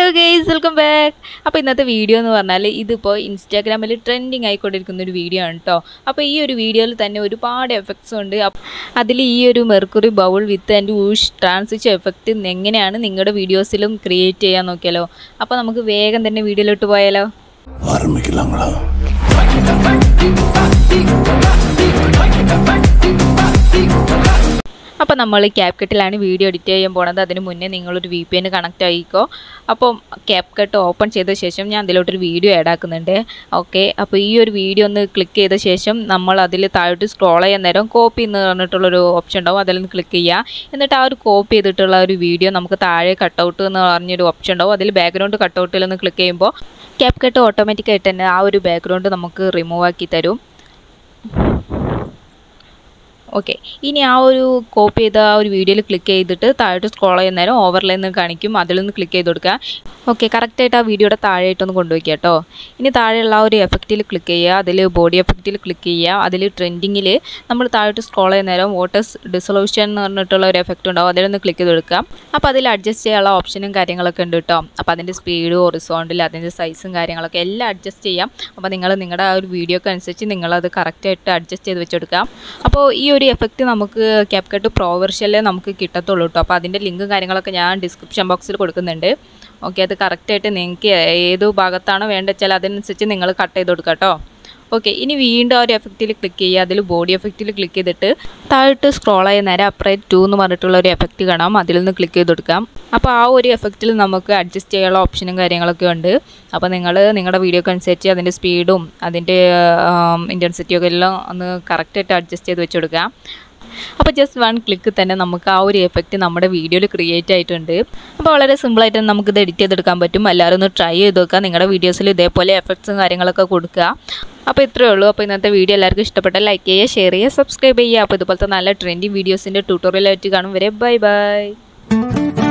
guys welcome back അപ്പോൾ ഇന്നത്തെ video എന്ന് പറഞ്ഞാൽ ഇതിപ്പോൾ ഇൻസ്റ്റാഗ്രാമിൽ ട്രെൻഡിങ് ആയിക്കൊണ്ടിരിക്കുന്ന ഒരു വീഡിയോ ആണ് കേട്ടോ അപ്പോൾ ഈ ഒരു വീഡിയോയിൽ തന്നെ ഒരുപാട് എഫക്ട്സ് ഉണ്ട് അതിൽ ഈ ഒരു മെർക്കുറി ബൗൾ വിത്ത് ആൻഡ് ഊഷ് ട്രാൻസിച്ച് എഫക്റ്റ് എങ്ങനെയാണ് നിങ്ങളുടെ വീഡിയോസിലും ക്രിയേറ്റ് ചെയ്യാൻ നോക്കിയാലോ അപ്പോൾ നമുക്ക് വേഗം തന്നെ വീഡിയോയിലോട്ട് പോയാലോ ஆரம்பிக்கலாங்களா അപ്പോൾ നമ്മൾ ക്യാപ് കട്ടിലാണ് വീഡിയോ എഡിറ്റ് ചെയ്യാൻ പോണത് അതിന് മുന്നേ നിങ്ങളൊരു വി പി എൻ കണക്റ്റ് ആയിക്കോ അപ്പോൾ ക്യാപ് കട്ട് ഓപ്പൺ ചെയ്ത ശേഷം ഞാൻ അതിലോട്ടൊരു വീഡിയോ ആഡ് ആക്കുന്നുണ്ട് ഓക്കെ അപ്പോൾ ഈ ഒരു വീഡിയോ ഒന്ന് ക്ലിക്ക് ചെയ്ത ശേഷം നമ്മൾ അതിൽ താഴോട്ട് സ്ക്രോൾ ചെയ്യാൻ നേരം കോപ്പി എന്ന് പറഞ്ഞിട്ടുള്ളൊരു ഓപ്ഷൻ ഉണ്ടാവും അതിലൊന്ന് ക്ലിക്ക് ചെയ്യുക എന്നിട്ട് ആ ഒരു കോപ്പി ചെയ്തിട്ടുള്ള ഒരു വീഡിയോ നമുക്ക് താഴെ കട്ടൗട്ട് എന്ന് പറഞ്ഞൊരു ഓപ്ഷൻ ഉണ്ടാവും അതിൽ ബാക്ക്ഗ്രൗണ്ട് കട്ടൗട്ടിലൊന്ന് ക്ലിക്ക് ചെയ്യുമ്പോൾ ക്യാപ് കട്ട് ഓട്ടോമാറ്റിക്കായിട്ട് തന്നെ ആ ഒരു ബാക്ക്ഗ്രൗണ്ട് നമുക്ക് റിമൂവ് ആക്കി തരും ഓക്കെ ഇനി ആ ഒരു കോപ്പി ചെയ്ത ആ ഒരു വീഡിയോയിൽ ക്ലിക്ക് ചെയ്തിട്ട് താഴോട്ട് സ്ക്രോൾ ചെയ്യുന്ന നേരം ഓവർലേ എന്ന് കാണിക്കും അതിലൊന്ന് ക്ലിക്ക് ചെയ്ത് കൊടുക്കുക ഓക്കെ കറക്റ്റായിട്ട് ആ വീഡിയോയുടെ താഴെയായിട്ടൊന്ന് കൊണ്ടുപോയിക്കുക കേട്ടോ ഇനി താഴെയുള്ള ആ ഒരു എഫക്റ്റിൽ ക്ലിക്ക് ചെയ്യുക അതിൽ ബോഡി എഫക്റ്റിൽ ക്ലിക്ക് ചെയ്യുക അതിൽ ട്രെൻഡിങ്ങിൽ നമ്മൾ താഴോട്ട് സ്ക്രോൾ ചെയ്യുന്ന നേരം വോട്ടേഴ്സ് ഡിസൊല്യൂഷൻ എന്ന് പറഞ്ഞിട്ടുള്ള ഒരു എഫക്റ്റ് ഉണ്ടാവും അതിലൊന്ന് ക്ലിക്ക് ചെയ്ത് കൊടുക്കുക അപ്പോൾ അതിൽ അഡ്ജസ്റ്റ് ചെയ്യാനുള്ള ഓപ്ഷനും കാര്യങ്ങളൊക്കെ ഉണ്ട് കേട്ടോ അപ്പോൾ അതിൻ്റെ സ്പീഡ് ഹൊറിസോണ്ടിൽ അതിൻ്റെ സൈസും കാര്യങ്ങളൊക്കെ എല്ലാം അഡ്ജസ്റ്റ് ചെയ്യാം അപ്പോൾ നിങ്ങൾ നിങ്ങളുടെ ആ ഒരു വീഡിയോക്ക് അനുസരിച്ച് നിങ്ങളത് കറക്റ്റായിട്ട് അഡ്ജസ്റ്റ് ചെയ്ത് വെച്ചെടുക്കാം അപ്പോൾ ഈ ഒരു എഫക്റ്റ് നമുക്ക് ക്യാപ്കട്ട് പ്രോ വെർഷനിലേ നമുക്ക് കിട്ടത്തുള്ളൂ കേട്ടോ അപ്പോൾ അതിൻ്റെ ലിങ്കും കാര്യങ്ങളൊക്കെ ഞാൻ ഡിസ്ക്രിപ്ഷൻ ബോക്സിൽ കൊടുക്കുന്നുണ്ട് ഓക്കെ അത് കറക്റ്റായിട്ട് നിങ്ങൾക്ക് ഏത് ഭാഗത്താണോ വേണ്ടത് വെച്ചാൽ അതിനനുസരിച്ച് നിങ്ങൾ കട്ട് ചെയ്ത് കൊടുക്കുക കേട്ടോ ഓക്കെ ഇനി വീണ്ടും ആ ഒരു എഫക്റ്റിൽ ക്ലിക്ക് ചെയ്യുക അതിൽ ബോഡി എഫക്റ്റിൽ ക്ലിക്ക് ചെയ്തിട്ട് താഴോട്ട് സ്ക്രോൾ ആയ നേരം അപ്രൈറ്റ് ടു എന്ന് പറഞ്ഞിട്ടുള്ള ഒരു എഫക്റ്റ് കാണാം അതിൽ നിന്ന് ക്ലിക്ക് ചെയ്ത് കൊടുക്കാം അപ്പോൾ ആ ഒരു എഫക്റ്റിൽ നമുക്ക് അഡ്ജസ്റ്റ് ചെയ്യാനുള്ള ഓപ്ഷനും കാര്യങ്ങളൊക്കെ ഉണ്ട് അപ്പോൾ നിങ്ങൾ നിങ്ങളുടെ വീഡിയോക്ക് അനുസരിച്ച് അതിൻ്റെ സ്പീഡും അതിൻ്റെ ഇൻറ്റൻസിറ്റിയും ഒക്കെ എല്ലാം ഒന്ന് കറക്റ്റായിട്ട് അഡ്ജസ്റ്റ് ചെയ്ത് വെച്ച് കൊടുക്കുക അപ്പോൾ ജസ്റ്റ് വൺ ക്ലിക്ക് തന്നെ നമുക്ക് ആ ഒരു എഫക്റ്റ് നമ്മുടെ വീഡിയോയിൽ ക്രിയേറ്റ് ആയിട്ടുണ്ട് അപ്പോൾ വളരെ സിമ്പിളായിട്ട് നമുക്കിത് എഡിറ്റ് ചെയ്തെടുക്കാൻ പറ്റും എല്ലാവരും ഒന്ന് ട്രൈ ചെയ്ത് നോക്കുക നിങ്ങളുടെ വീഡിയോസിൽ ഇതേപോലെ എഫക്ട്സും കാര്യങ്ങളൊക്കെ കൊടുക്കുക അപ്പോൾ ഇത്രയേ ഉള്ളൂ അപ്പോൾ ഇന്നത്തെ വീഡിയോ എല്ലാവർക്കും ഇഷ്ടപ്പെട്ട ലൈക്ക് ചെയ്യുക ഷെയർ ചെയ്യുക സബ്സ്ക്രൈബ് ചെയ്യുക അപ്പോൾ ഇതുപോലത്തെ നല്ല ട്രെൻഡിങ് വീഡിയോസിൻ്റെ ട്യൂട്ടോറിയലായിട്ട് കാണും വരെ ബൈ ബൈ